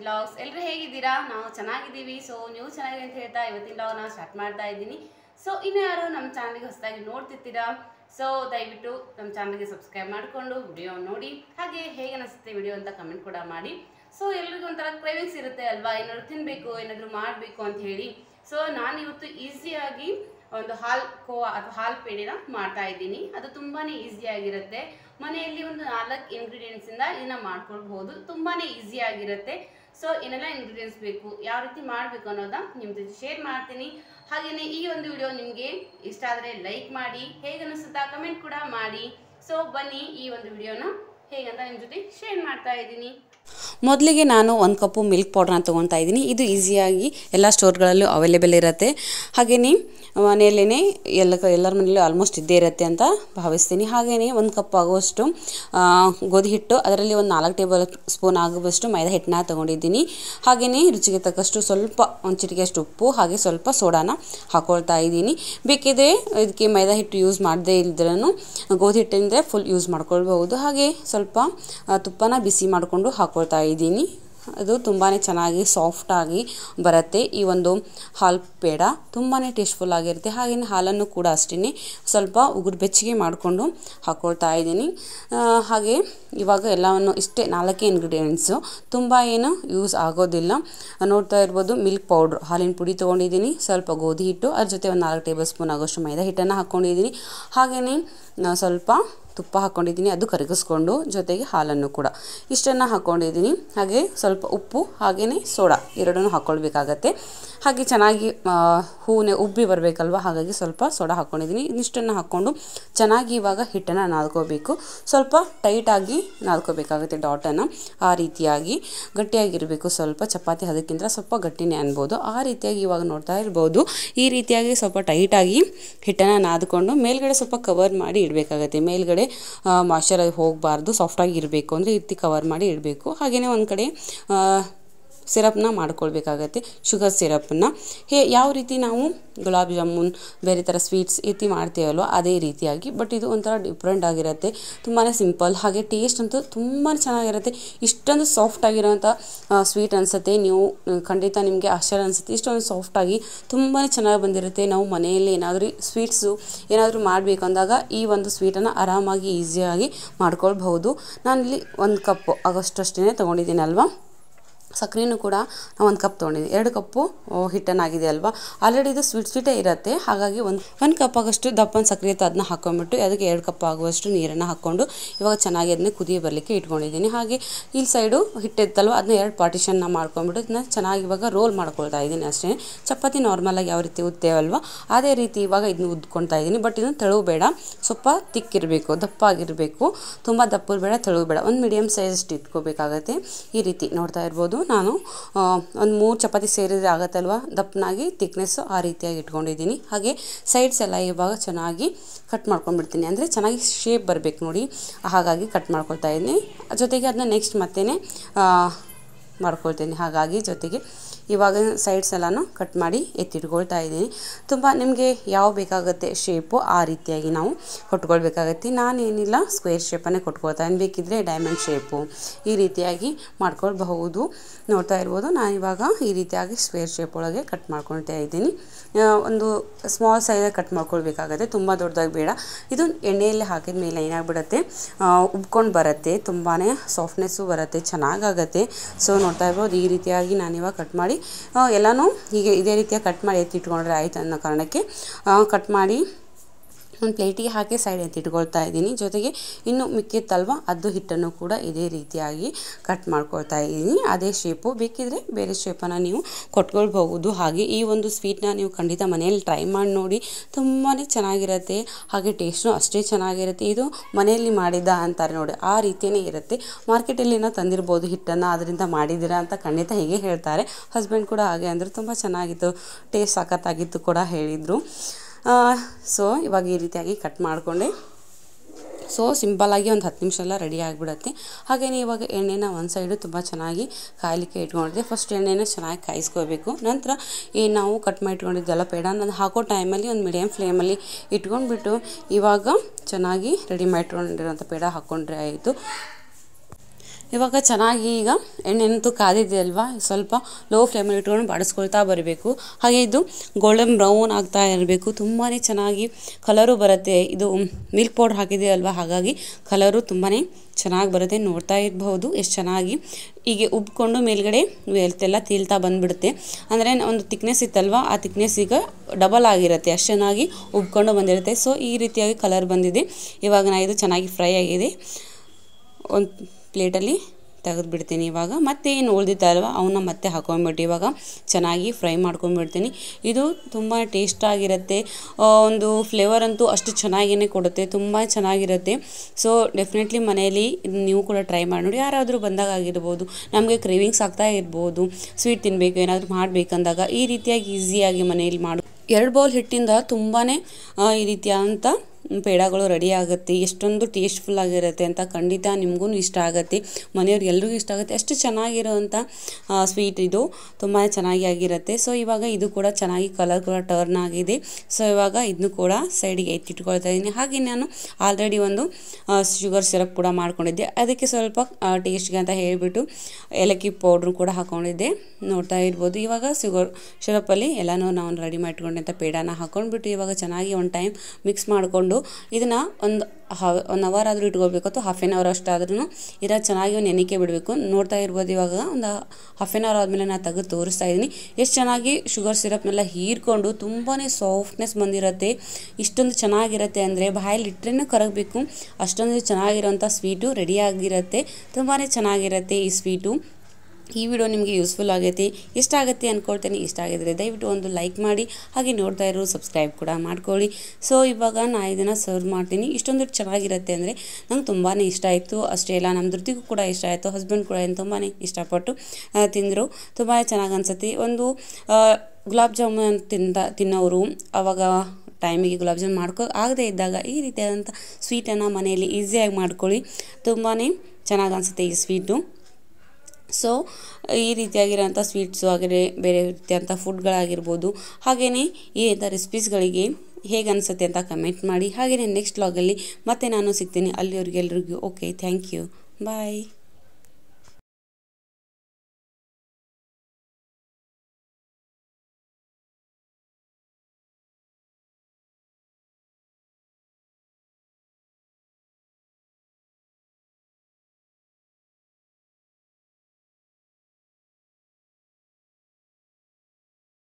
vlogs ಎಲ್ಲರೂ ಹೇಗಿದ್ದೀರಾ ನಾವು ಚೆನ್ನಾಗಿದ್ದೀವಿ ಸೊ ನೀವು ಚೆನ್ನಾಗಿದೆ ಅಂತ ಹೇಳ್ತಾ ಇವತ್ತಿನ ವ್ಲಾಗ್ ನಾವು ಸ್ಟಾರ್ಟ್ ಮಾಡ್ತಾ ಇದ್ದೀನಿ ಸೊ ಇನ್ನು ಯಾರು ನಮ್ಮ ಚಾನಲ್ಗೆ ಹೊಸದಾಗಿ ನೋಡ್ತಿರ್ತೀರಾ ಸೊ ದಯವಿಟ್ಟು ನಮ್ಮ ಚಾನಲ್ಗೆ ಸಬ್ಸ್ಕ್ರೈಬ್ ಮಾಡಿಕೊಂಡು ವಿಡಿಯೋ ನೋಡಿ ಹಾಗೆ ಹೇಗೆ ಅನಿಸುತ್ತೆ ವಿಡಿಯೋ ಅಂತ ಕಮೆಂಟ್ ಕೂಡ ಮಾಡಿ ಸೊ ಎಲ್ರಿಗೂ ಒಂಥರ ಕ್ರೇವಿಂಗ್ಸ್ ಇರುತ್ತೆ ಅಲ್ವಾ ಏನಾದ್ರು ತಿನ್ನಬೇಕು ಏನಾದರೂ ಮಾಡಬೇಕು ಅಂತ ಹೇಳಿ ಸೊ ನಾನು ಇವತ್ತು ಈಸಿಯಾಗಿ ಒಂದು ಹಾಲ್ ಕೋವಾ ಅಥವಾ ಹಾಲ್ ಪೇಡಿನ ಮಾಡ್ತಾ ಇದ್ದೀನಿ ಅದು ತುಂಬಾ ಈಸಿಯಾಗಿರುತ್ತೆ ಮನೆಯಲ್ಲಿ ಒಂದು ನಾಲ್ಕು ಇಂಗ್ರೀಡಿಯೆಂಟ್ಸಿಂದ ಇದನ್ನ ಮಾಡ್ಕೊಳ್ಬಹುದು ತುಂಬಾ ಈಸಿಯಾಗಿರುತ್ತೆ ಸೊ ಏನೆಲ್ಲ ಇಂಗ್ರೀಡಿಯೆಂಟ್ಸ್ ಬೇಕು ಯಾವ ರೀತಿ ಮಾಡಬೇಕು ಅನ್ನೋದ ನಿಮ್ಮ ಜೊತೆ ಶೇರ್ ಮಾಡ್ತೀನಿ ಹಾಗೆಯೇ ಈ ಒಂದು ವಿಡಿಯೋ ನಿಮಗೆ ಇಷ್ಟ ಆದರೆ ಲೈಕ್ ಮಾಡಿ ಹೇಗೆ ಅನಿಸುತ್ತಾ ಕಮೆಂಟ್ ಕೂಡ ಮಾಡಿ ಸೊ ಬನ್ನಿ ಈ ಒಂದು ವಿಡಿಯೋನ ಹೇಗಂತ ನಿಮ್ಮ ಜೊತೆ ಶೇರ್ ಮಾಡ್ತಾ ಇದ್ದೀನಿ ಮೊದಲಿಗೆ ನಾನು ಒಂದು ಕಪ್ಪು ಮಿಲ್ಕ್ ಪೌಡ್ರನ್ನ ತೊಗೊತಾ ಇದ್ದೀನಿ ಇದು ಈಸಿಯಾಗಿ ಎಲ್ಲ ಸ್ಟೋರ್ಗಳಲ್ಲೂ ಅವೈಲೇಬಲ್ ಇರುತ್ತೆ ಹಾಗೆಯೇ ಮನೆಯಲ್ಲೇ ಎಲ್ಲ ಎಲ್ಲರ ಮನೆಯಲ್ಲೂ ಆಲ್ಮೋಸ್ಟ್ ಇದ್ದೇ ಇರುತ್ತೆ ಅಂತ ಭಾವಿಸ್ತೀನಿ ಹಾಗೆಯೇ ಒಂದು ಕಪ್ ಆಗುವಷ್ಟು ಆ, ಗೋಧಿ ಹಿಟ್ಟು ಅದರಲ್ಲಿ ಒಂದು ನಾಲ್ಕು ಟೇಬಲ್ ಸ್ಪೂನ್ ಆಗುವಷ್ಟು ಮೈದಾ ಹಿಟ್ಟನ್ನ ತೊಗೊಂಡಿದ್ದೀನಿ ಹಾಗೆಯೇ ರುಚಿಗೆ ತಕ್ಕಷ್ಟು ಸ್ವಲ್ಪ ಒಂದು ಚಿಟಿಕೆಯಷ್ಟು ಉಪ್ಪು ಹಾಗೆ ಸ್ವಲ್ಪ ಸೋಡಾನ ಹಾಕೊಳ್ತಾ ಇದ್ದೀನಿ ಬೇಕಿದ್ರೆ ಇದಕ್ಕೆ ಮೈದಾ ಹಿಟ್ಟು ಯೂಸ್ ಮಾಡದೇ ಇದ್ರೂ ಗೋಧಿ ಹಿಟ್ಟಿಂದ ಫುಲ್ ಯೂಸ್ ಮಾಡ್ಕೊಳ್ಬಹುದು ಹಾಗೆ ಸ್ವಲ್ಪ ಆ, ತುಪ್ಪನ ಬಿಸಿ ಮಾಡಿಕೊಂಡು ಹಾಕೊಳ್ತಾ ಇದ್ದೀನಿ ಅದು ತುಂಬಾ ಚೆನ್ನಾಗಿ ಸಾಫ್ಟಾಗಿ ಬರುತ್ತೆ ಈ ಒಂದು ಹಾಲು ಪೇಡ ತುಂಬಾ ಟೇಸ್ಟ್ಫುಲ್ ಆಗಿರುತ್ತೆ ಹಾಗೆಯೇ ಹಾಲನ್ನು ಕೂಡ ಅಷ್ಟೇ ಸ್ವಲ್ಪ ಉಗುರು ಬೆಚ್ಚಗೆ ಮಾಡಿಕೊಂಡು ಹಾಕ್ಕೊಳ್ತಾ ಇದ್ದೀನಿ ಆ, ಹಾಗೆ ಇವಾಗ ಎಲ್ಲವನ್ನು ಇಷ್ಟೇ ನಾಲ್ಕೇ ಇಂಗ್ರೀಡಿಯೆಂಟ್ಸು ತುಂಬ ಏನು ಯೂಸ್ ಆಗೋದಿಲ್ಲ ನೋಡ್ತಾ ಇರ್ಬೋದು ಮಿಲ್ಕ್ ಪೌಡ್ರ್ ಹಾಲಿನ ಪುಡಿ ತೊಗೊಂಡಿದ್ದೀನಿ ಸ್ವಲ್ಪ ಗೋಧಿ ಹಿಟ್ಟು ಅದ್ರ ಜೊತೆ ಒಂದು ನಾಲ್ಕು ಟೇಬಲ್ ಸ್ಪೂನ್ ಆಗೋಷ್ಟು ಮೈದಾ ಹಿಟ್ಟನ್ನು ಹಾಕ್ಕೊಂಡಿದ್ದೀನಿ ಹಾಗೆಯೇ ಆ, ಸ್ವಲ್ಪ ತುಪ್ಪ ಹಾಕ್ಕೊಂಡಿದ್ದೀನಿ ಅದು ಕರಗಿಸ್ಕೊಂಡು ಜೊತೆಗೆ ಹಾಲನ್ನು ಕೂಡ ಇಷ್ಟನ್ನು ಹಾಕ್ಕೊಂಡಿದ್ದೀನಿ ಹಾಗೆ ಸ್ವಲ್ಪ ಉಪ್ಪು ಹಾಗೆಯೇ ಸೋಡಾ ಎರಡನ್ನೂ ಹಾಕ್ಕೊಳ್ಬೇಕಾಗತ್ತೆ ಹಾಗೆ ಚೆನ್ನಾಗಿ ಆ, ಹೂನೆ ಉಬ್ಬಿ ಬರಬೇಕಲ್ವ ಹಾಗಾಗಿ ಸ್ವಲ್ಪ ಸೋಡಾ ಹಾಕ್ಕೊಂಡಿದ್ದೀನಿ ಇದಿಷ್ಟನ್ನು ಹಾಕ್ಕೊಂಡು ಚೆನ್ನಾಗಿ ಇವಾಗ ಹಿಟ್ಟನ್ನು ನಾದ್ಕೋಬೇಕು ಸ್ವಲ್ಪ ಟೈಟಾಗಿ ನಾದ್ಕೋಬೇಕಾಗುತ್ತೆ ಡಾಟನ್ನು ಆ ರೀತಿಯಾಗಿ ಗಟ್ಟಿಯಾಗಿರಬೇಕು ಸ್ವಲ್ಪ ಚಪಾತಿ ಅದಕ್ಕಿಂತ ಸ್ವಲ್ಪ ಗಟ್ಟಿನೇ ಅನ್ಬೋದು ಆ ರೀತಿಯಾಗಿ ಇವಾಗ ನೋಡ್ತಾ ಇರ್ಬೋದು ಈ ರೀತಿಯಾಗಿ ಸ್ವಲ್ಪ ಟೈಟಾಗಿ ಹಿಟ್ಟನ್ನು ನಾದ್ಕೊಂಡು ಮೇಲ್ಗಡೆ ಸ್ವಲ್ಪ ಕವರ್ ಮಾಡಿ ಇಡಬೇಕಾಗತ್ತೆ ಮೇಲ್ಗಡೆ ಮಾಯ್ಶ್ಚರ್ ಹೋಗಬಾರ್ದು ಸಾಫ್ಟಾಗಿ ಇರಬೇಕು ಅಂದರೆ ಈ ರೀತಿ ಕವರ್ ಮಾಡಿ ಇಡಬೇಕು ಹಾಗೆಯೇ ಒಂದು ಕಡೆ ಆ, ಸಿರಪ್ನ ಮಾಡ್ಕೊಳ್ಬೇಕಾಗತ್ತೆ ಶುಗರ್ ಸಿರಪನ್ನ ಹೇ ಯಾವ ರೀತಿ ನಾವು ಗುಲಾಬ್ ಜಾಮೂನ್ ಬೇರೆ ಥರ ಸ್ವೀಟ್ಸ್ ಈ ರೀತಿ ಮಾಡ್ತೀವಲ್ವ ಅದೇ ರೀತಿಯಾಗಿ ಬಟ್ ಇದು ಒಂಥರ ಡಿಫ್ರೆಂಟ್ ಆಗಿರುತ್ತೆ ತುಂಬಾ ಸಿಂಪಲ್ ಹಾಗೆ ಟೇಸ್ಟ್ ಅಂತೂ ತುಂಬಾ ಚೆನ್ನಾಗಿರುತ್ತೆ ಇಷ್ಟೊಂದು ಸಾಫ್ಟ್ ಆಗಿರೋಂಥ ಸ್ವೀಟ್ ಅನಿಸುತ್ತೆ ನೀವು ಆ, ಖಂಡಿತ ನಿಮಗೆ ಆಶ್ಚರ್ಯ ಅನಿಸುತ್ತೆ ಇಷ್ಟೊಂದು ಸಾಫ್ಟಾಗಿ ತುಂಬಾ ಚೆನ್ನಾಗಿ ಬಂದಿರುತ್ತೆ ನಾವು ಮನೆಯಲ್ಲಿ ಏನಾದರೂ ಸ್ವೀಟ್ಸು ಏನಾದರೂ ಮಾಡಬೇಕು ಅಂದಾಗ ಈ ಒಂದು ಸ್ವೀಟನ್ನು ಆರಾಮಾಗಿ ಈಸಿಯಾಗಿ ಮಾಡ್ಕೊಳ್ಬಹುದು ನಾನಿಲ್ಲಿ ಒಂದು ಕಪ್ಪು ಆಗೋಷ್ಟಷ್ಟೇ ತೊಗೊಂಡಿದ್ದೀನಲ್ವಾ ಸಕ್ಕರೆನೂ ಕೂಡ ನಾವು ಒಂದು ಕಪ್ ತೊಗೊಂಡಿದ್ದೀನಿ ಎರಡು ಕಪ್ಪು ಓ, ಹಿಟ್ಟನ್ನಾಗಿದೆ ಅಲ್ವಾ ಆಲ್ರೆಡಿ ಇದು ಸ್ವೀಟ್ ಸ್ವೀಟೇ ಇರುತ್ತೆ ಹಾಗಾಗಿ ಒಂದು ಒಂದು ಕಪ್ ಆಗೋಷ್ಟು ದಪ್ಪನ ಸಕ್ಕರೆ ಇತ್ತು ಅದನ್ನ ಹಾಕೊಂಡ್ಬಿಟ್ಟು ಅದಕ್ಕೆ ಎರಡು ಕಪ್ ಆಗುವಷ್ಟು ನೀರನ್ನು ಹಾಕ್ಕೊಂಡು ಇವಾಗ ಚೆನ್ನಾಗಿ ಅದನ್ನ ಕುದಿ ಬರಲಿಕ್ಕೆ ಇಟ್ಕೊಂಡಿದ್ದೀನಿ ಹಾಗೆ ಇಲ್ಲಿ ಸೈಡು ಹಿಟ್ಟಿತ್ತಲ್ವ ಅದನ್ನ ಎರಡು ಪಾರ್ಟಿಷನ್ನ ಮಾಡ್ಕೊಂಡ್ಬಿಟ್ಟು ಅದನ್ನ ಚೆನ್ನಾಗಿ ಇವಾಗ ರೋಲ್ ಮಾಡ್ಕೊಳ್ತಾ ಇದ್ದೀನಿ ಅಷ್ಟೇ ಚಪಾತಿ ನಾರ್ಮಲಾಗಿ ಯಾವ ರೀತಿ ಉತ್ತೇವಲ್ವ ಅದೇ ರೀತಿ ಇವಾಗ ಇದನ್ನ ಉದ್ಕೊಳ್ತಾ ಇದ್ದೀನಿ ಬಟ್ ಇದನ್ನು ತೆಳು ಬೇಡ ಸ್ವಲ್ಪ ತಿಕ್ಕಿರಬೇಕು ದಪ್ಪ ಆಗಿರಬೇಕು ತುಂಬ ದಪ್ಪು ಬೇಡ ತೆಳು ಬೇಡ ಒಂದು ಮೀಡಿಯಮ್ ಸೈಜ್ ಇಟ್ಕೋಬೇಕಾಗತ್ತೆ ಈ ರೀತಿ ನೋಡ್ತಾ ಇರ್ಬೋದು ನಾನು ಒಂದು ಮೂರು ಚಪಾತಿ ಸೇರಿದ್ರೆ ಆಗತ್ತಲ್ವ ದಪ್ಪನಾಗಿ ತಿಕ್ನೆಸ್ಸು ಆ ರೀತಿಯಾಗಿ ಇಟ್ಕೊಂಡಿದ್ದೀನಿ ಹಾಗೆ ಸೈಡ್ಸ್ ಎಲ್ಲ ಇವಾಗ ಚೆನ್ನಾಗಿ ಕಟ್ ಮಾಡ್ಕೊಂಡ್ಬಿಡ್ತೀನಿ ಅಂದರೆ ಚೆನ್ನಾಗಿ ಶೇಪ್ ಬರಬೇಕು ನೋಡಿ ಹಾಗಾಗಿ ಕಟ್ ಮಾಡ್ಕೊಳ್ತಾ ಇದ್ದೀನಿ ಜೊತೆಗೆ ಅದನ್ನ ನೆಕ್ಸ್ಟ್ ಮತ್ತೆ ಮಾಡ್ಕೊಳ್ತೀನಿ ಹಾಗಾಗಿ ಜೊತೆಗೆ ಇವಾಗ ಸೈಡ್ಸ್ ಎಲ್ಲನೂ ಕಟ್ ಮಾಡಿ ಎತ್ತಿಟ್ಕೊಳ್ತಾ ಇದ್ದೀನಿ ತುಂಬ ನಿಮಗೆ ಯಾವ ಬೇಕಾಗುತ್ತೆ ಶೇಪು ಆ ರೀತಿಯಾಗಿ ನಾವು ಕೊಟ್ಕೊಳ್ಬೇಕಾಗತ್ತೆ ನಾನೇನಿಲ್ಲ ಸ್ಕ್ವೇರ್ ಶೇಪನ್ನೇ ಕೊಟ್ಕೊಳ್ತಾ ಇದ್ದೀನಿ ಬೇಕಿದ್ದರೆ ಡೈಮಂಡ್ ಶೇಪು ಈ ರೀತಿಯಾಗಿ ಮಾಡ್ಕೊಳ್ಬಹುದು ನೋಡ್ತಾ ಇರ್ಬೋದು ನಾನು ಇವಾಗ ಈ ರೀತಿಯಾಗಿ ಸ್ಕ್ವೇರ್ ಶೇಪ್ ಒಳಗೆ ಕಟ್ ಮಾಡ್ಕೊಳ್ತಾ ಇದ್ದೀನಿ ಆ, ಒಂದು ಸ್ಮಾಲ್ ಸೈಜಾಗಿ ಕಟ್ ಮಾಡ್ಕೊಳ್ಬೇಕಾಗತ್ತೆ ತುಂಬ ದೊಡ್ಡದಾಗಿ ಬೇಡ ಇದು ಎಣ್ಣೆಯಲ್ಲಿ ಹಾಕಿದ ಮೇಲೆ ಏನಾಗ್ಬಿಡುತ್ತೆ ಆ, ಉಬ್ಕೊಂಡು ಬರುತ್ತೆ ತುಂಬಾ ಸಾಫ್ಟ್ನೆಸ್ಸು ಬರುತ್ತೆ ಚೆನ್ನಾಗಾಗತ್ತೆ ಸೊ ನೋಡ್ತಾ ಇರ್ಬೋದು ಈ ರೀತಿಯಾಗಿ ನಾನು ಇವಾಗ ಕಟ್ ಮಾಡಿ ಆ, ಎಲ್ಲನೂ ಹೀಗೆ ಇದೇ ರೀತಿಯಾಗಿ ಕಟ್ ಮಾಡಿ ಎತ್ತಿಟ್ಕೊಂಡ್ರೆ ಆಯ್ತು ಅನ್ನೋ ಕಾರಣಕ್ಕೆ ಕಟ್ ಮಾಡಿ ಒಂದು ಪ್ಲೇಟಿಗೆ ಹಾಕಿ ಸೈಡ್ ಎತ್ತಿಟ್ಕೊಳ್ತಾ ಇದ್ದೀನಿ ಜೊತೆಗೆ ಇನ್ನು ಮಿಕ್ಕಿತ್ತಲ್ವ ಅದು ಹಿಟ್ಟನ್ನು ಕೂಡ ಇದೇ ರೀತಿಯಾಗಿ ಕಟ್ ಮಾಡ್ಕೊಳ್ತಾ ಇದ್ದೀನಿ ಅದೇ ಶೇಪು ಬೇಕಿದ್ರೆ ಬೇರೆ ಶೇಪನ್ನು ನೀವು ಕೊಟ್ಕೊಳ್ಬಹುದು ಹಾಗೆ ಈ ಒಂದು ಸ್ವೀಟ್ನ ನೀವು ಖಂಡಿತ ಮನೆಯಲ್ಲಿ ಟ್ರೈ ಮಾಡಿ ನೋಡಿ ತುಂಬಾ ಚೆನ್ನಾಗಿರುತ್ತೆ ಹಾಗೆ ಟೇಸ್ಟು ಅಷ್ಟೇ ಚೆನ್ನಾಗಿರುತ್ತೆ ಇದು ಮನೆಯಲ್ಲಿ ಮಾಡಿದ್ದ ಅಂತಾರೆ ನೋಡಿ ಆ ರೀತಿಯೇ ಇರುತ್ತೆ ಮಾರ್ಕೆಟಲ್ಲಿ ಏನೋ ತಂದಿರ್ಬೋದು ಹಿಟ್ಟನ್ನು ಅದರಿಂದ ಮಾಡಿದ್ದೀರಾ ಅಂತ ಖಂಡಿತ ಹೀಗೆ ಹೇಳ್ತಾರೆ ಹಸ್ಬೆಂಡ್ ಕೂಡ ಹಾಗೆ ಅಂದರೆ ತುಂಬ ಚೆನ್ನಾಗಿತ್ತು ಟೇಸ್ಟ್ ಸಖತ್ತಾಗಿತ್ತು ಕೂಡ ಹೇಳಿದರು ಸೊ ಇವಾಗ ಈ ರೀತಿಯಾಗಿ ಕಟ್ ಮಾಡಿಕೊಂಡೆ ಸೊ ಸಿಂಪಲ್ಲಾಗಿ ಒಂದು ಹತ್ತು ನಿಮಿಷ ಎಲ್ಲ ರೆಡಿ ಆಗಿಬಿಡುತ್ತೆ ಹಾಗೆಯೇ ಇವಾಗ ಎಣ್ಣೆನ ಒಂದು ಸೈಡು ತುಂಬ ಚೆನ್ನಾಗಿ ಕಾಯಲಿಕ್ಕೆ ಇಟ್ಕೊಂಡಿದ್ದೆ ಫಸ್ಟ್ ಎಣ್ಣೆನ ಚೆನ್ನಾಗಿ ಕಾಯಿಸ್ಕೋಬೇಕು ನಂತರ ಏನು ನಾವು ಕಟ್ ಮಾಡಿ ಇಟ್ಕೊಂಡಿದ್ದೆಲ್ಲ ಪೇಡ ನಾನು ಹಾಕೋ ಟೈಮಲ್ಲಿ ಒಂದು ಮೀಡಿಯಮ್ ಫ್ಲೇಮಲ್ಲಿ ಇಟ್ಕೊಂಡ್ಬಿಟ್ಟು ಇವಾಗ ಚೆನ್ನಾಗಿ ರೆಡಿ ಮಾಡಿ ಇಟ್ಕೊಂಡಿರೋಂಥ ಪೇಡ ಹಾಕ್ಕೊಂಡ್ರೆ ಆಯಿತು ಇವಾಗ ಚೆನ್ನಾಗಿ ಈಗ ಎಣ್ಣೆನಂತೂ ಕಾದಿದೆ ಅಲ್ವಾ ಸ್ವಲ್ಪ ಲೋ ಫ್ಲೇಮಲ್ಲಿ ಇಟ್ಕೊಂಡು ಬಾಡಿಸ್ಕೊಳ್ತಾ ಬರಬೇಕು ಹಾಗೆ ಇದು ಗೋಲ್ಡನ್ ಬ್ರೌನ್ ಆಗ್ತಾ ಇರಬೇಕು ತುಂಬಾ ಚೆನ್ನಾಗಿ ಕಲರು ಬರುತ್ತೆ ಇದು ಮಿಲ್ಕ್ ಪೌಡರ್ ಹಾಕಿದೆ ಅಲ್ವಾ ಹಾಗಾಗಿ ಕಲರು ತುಂಬಾ ಚೆನ್ನಾಗಿ ಬರುತ್ತೆ ನೋಡ್ತಾ ಇರಬಹುದು ಎಷ್ಟು ಚೆನ್ನಾಗಿ ಹೀಗೆ ಉಬ್ಕೊಂಡು ಮೇಲ್ಗಡೆ ಎಲ್ಲ ತೇಲ್ತಾ ಬಂದ್ಬಿಡುತ್ತೆ ಅಂದರೆ ಒಂದು ತಿಕ್ನೆಸ್ ಇತ್ತಲ್ವಾ ಆ ತಿಕ್ನೆಸ್ ಈಗ ಡಬಲ್ ಆಗಿರುತ್ತೆ ಅಷ್ಟು ಚೆನ್ನಾಗಿ ಉಬ್ಕೊಂಡು ಬಂದಿರುತ್ತೆ ಸೊ ಈ ರೀತಿಯಾಗಿ ಕಲರ್ ಬಂದಿದೆ ಇವಾಗ ನಾ ಇದು ಚೆನ್ನಾಗಿ ಫ್ರೈ ಆಗಿದೆ ಒಂದು ಪ್ಲೇಟಲ್ಲಿ ತೆಗೆದು ಬಿಡ್ತೀನಿ ಇವಾಗ ಮತ್ತೆ ಏನು ಉಳ್ದಿತ್ತಲ್ವ ಅವನ್ನ ಮತ್ತೆ ಹಾಕೊಂಡ್ಬಿಟ್ಟು ಇವಾಗ ಚೆನ್ನಾಗಿ ಫ್ರೈ ಮಾಡ್ಕೊಂಡ್ಬಿಡ್ತೀನಿ ಇದು ತುಂಬ ಟೇಸ್ಟಾಗಿರುತ್ತೆ ಒಂದು ಫ್ಲೇವರ್ ಅಂತೂ ಅಷ್ಟು ಚೆನ್ನಾಗಿಯೇ ಕೊಡುತ್ತೆ ತುಂಬ ಚೆನ್ನಾಗಿರುತ್ತೆ ಸೊ ಡೆಫಿನೆಟ್ಲಿ ಮನೆಯಲ್ಲಿ ಇದನ್ನ ನೀವು ಕೂಡ ಟ್ರೈ ಮಾಡಿ ನೋಡಿ ಯಾರಾದರೂ ಬಂದಾಗ ಆಗಿರ್ಬೋದು ನಮಗೆ ಕ್ರೇವಿಂಗ್ಸ್ ಆಗ್ತಾ ಇರ್ಬೋದು ಸ್ವೀಟ್ ತಿನ್ನಬೇಕು ಏನಾದರೂ ಮಾಡಬೇಕಂದಾಗ ಈ ರೀತಿಯಾಗಿ ಈಸಿಯಾಗಿ ಮನೆಯಲ್ಲಿ ಮಾಡು ಎರಡು ಬೌಲ್ ಹಿಟ್ಟಿಂದ ತುಂಬಾ ಈ ರೀತಿಯಾದಂಥ ಪೇಡಗಳು ರೆಡಿ ಆಗುತ್ತೆ ಎಷ್ಟೊಂದು ಟೇಸ್ಟ್ಫುಲ್ ಆಗಿರುತ್ತೆ ಅಂತ ಖಂಡಿತ ನಿಮಗೂ ಇಷ್ಟ ಆಗುತ್ತೆ ಮನೆಯವ್ರಿಗೆ ಎಲ್ರಿಗೂ ಇಷ್ಟ ಆಗುತ್ತೆ ಅಷ್ಟು ಚೆನ್ನಾಗಿರೋವಂಥ ಸ್ವೀಟ್ ಇದು ತುಂಬ ಚೆನ್ನಾಗಿ ಆಗಿರುತ್ತೆ ಸೊ ಇವಾಗ ಇದು ಕೂಡ ಚೆನ್ನಾಗಿ ಕಲರ್ ಕೂಡ ಟರ್ನ್ ಆಗಿದೆ ಸೊ ಇವಾಗ ಇದನ್ನು ಕೂಡ ಸೈಡಿಗೆ ಎತ್ತಿಟ್ಕೊಳ್ತಾ ಇದ್ದೀನಿ ಹಾಗೆ ನಾನು ಆಲ್ರೆಡಿ ಒಂದು ಶುಗರ್ ಸಿರಪ್ ಕೂಡ ಮಾಡ್ಕೊಂಡಿದ್ದೆ ಅದಕ್ಕೆ ಸ್ವಲ್ಪ ಟೇಸ್ಟ್ಗೆ ಅಂತ ಹೇಳಿಬಿಟ್ಟು ಏಲಕ್ಕಿ ಪೌಡ್ರು ಕೂಡ ಹಾಕ್ಕೊಂಡಿದ್ದೆ ನೋಡ್ತಾ ಇರ್ಬೋದು ಇವಾಗ ಶುಗರ್ ಸಿರಪ್ಪಲ್ಲಿ ಎಲ್ಲನೂ ನಾವು ರೆಡಿ ಮಾಡಿಟ್ಕೊಂಡಂಥ ಪೇಡಾನ ಹಾಕ್ಕೊಂಡ್ಬಿಟ್ಟು ಇವಾಗ ಚೆನ್ನಾಗಿ ಒಂದು ಟೈಮ್ ಮಿಕ್ಸ್ ಮಾಡಿಕೊಂಡು ಇದನ್ನು ಒಂದು ಹ ಒನ್ ಅವರ್ ಆದರೂ ಇಟ್ಕೊಳ್ಬೇಕು ಅಥವಾ ಹಾಫ್ ಆನ್ ಅವರ್ ಅಷ್ಟಾದ್ರೂ ಇದನ್ನು ಚೆನ್ನಾಗಿ ನೆನೆಕೆ ಬಿಡಬೇಕು ನೋಡ್ತಾ ಇರ್ಬೋದು ಇವಾಗ ಒಂದು ಹಾಫ್ ಆನ್ ಅವರ್ ಆದಮೇಲೆ ನಾನು ತೆಗೆದು ತೋರಿಸ್ತಾ ಇದ್ದೀನಿ ಎಷ್ಟು ಚೆನ್ನಾಗಿ ಶುಗರ್ ಸಿರಪ್ನೆಲ್ಲ ಹೀರ್ಕೊಂಡು ತುಂಬಾ ಸಾಫ್ಟ್ನೆಸ್ ಬಂದಿರುತ್ತೆ ಇಷ್ಟೊಂದು ಚೆನ್ನಾಗಿರುತ್ತೆ ಅಂದರೆ ಬಾಯಲ್ಲಿ ಇಟ್ಟರೆ ಕರಗಬೇಕು ಅಷ್ಟೊಂದು ಚೆನ್ನಾಗಿರೋಂಥ ಸ್ವೀಟು ರೆಡಿಯಾಗಿರುತ್ತೆ ತುಂಬಾ ಚೆನ್ನಾಗಿರುತ್ತೆ ಈ ಸ್ವೀಟು ಈ ವಿಡಿಯೋ ನಿಮಗೆ ಯೂಸ್ಫುಲ್ ಆಗೈತಿ ಇಷ್ಟ ಆಗುತ್ತೆ ಅಂದ್ಕೊಳ್ತೇನೆ ಇಷ್ಟ ಆಗಿದ್ರೆ ದಯವಿಟ್ಟು ಒಂದು ಲೈಕ್ ಮಾಡಿ ಹಾಗೆ ನೋಡ್ತಾ ಇರೋ ಸಬ್ಸ್ಕ್ರೈಬ್ ಕೂಡ ಮಾಡ್ಕೊಳ್ಳಿ ಸೊ ಇವಾಗ ನಾನು ಇದನ್ನು ಸರ್ವ್ ಮಾಡ್ತೀನಿ ಇಷ್ಟೊಂದು ಚೆನ್ನಾಗಿರುತ್ತೆ ಅಂದರೆ ನಂಗೆ ತುಂಬಾ ಇಷ್ಟ ಆಯಿತು ಅಷ್ಟೇ ಅಲ್ಲ ನಮ್ಮ ಧೃತಿಗೂ ಕೂಡ ಇಷ್ಟ ಆಯಿತು ಹಸ್ಬೆಂಡ್ ಕೂಡ ತುಂಬಾ ಇಷ್ಟಪಟ್ಟು ಆ, ತಿಂದರು ತುಂಬ ಚೆನ್ನಾಗಿ ಅನ್ಸುತ್ತೆ ಒಂದು ಆ, ಗುಲಾಬ್ ಜಾಮೂನ್ ತಿಂದ ತಿನ್ನೋರು ಅವಾಗ ಟೈಮಿಗೆ ಗುಲಾಬ್ ಜಾಮೂನ್ ಮಾಡ್ಕೋ ಆಗದೇ ಇದ್ದಾಗ ಈ ರೀತಿಯಾದಂಥ ಸ್ವೀಟನ್ನು ಮನೆಯಲ್ಲಿ ಈಸಿಯಾಗಿ ಮಾಡ್ಕೊಳ್ಳಿ ತುಂಬಾ ಚೆನ್ನಾಗಿ ಅನಿಸುತ್ತೆ ಈ ಸ್ವೀಟು ಸೊ ಈ ರೀತಿಯಾಗಿರೋಂಥ ಸ್ವೀಟ್ಸು ಹಾಗೆ ಬೇರೆ ರೀತಿಯಾದಂಥ ಫುಡ್ಗಳಾಗಿರ್ಬೋದು ಹಾಗೆಯೇ ಈ ರೀತಿಯ ರೆಸಿಪೀಸ್ಗಳಿಗೆ ಹೇಗೆ ಅನಿಸುತ್ತೆ ಅಂತ ಕಮೆಂಟ್ ಮಾಡಿ ಹಾಗೆಯೇ ನೆಕ್ಸ್ಟ್ ವ್ಲಾಗಲ್ಲಿ ಮತ್ತೆ ನಾನು ಸಿಗ್ತೀನಿ ಅಲ್ಲಿವರೆಗೆಲ್ರಿಗೂ ಓಕೆ ಥ್ಯಾಂಕ್ ಯು ಬಾಯ್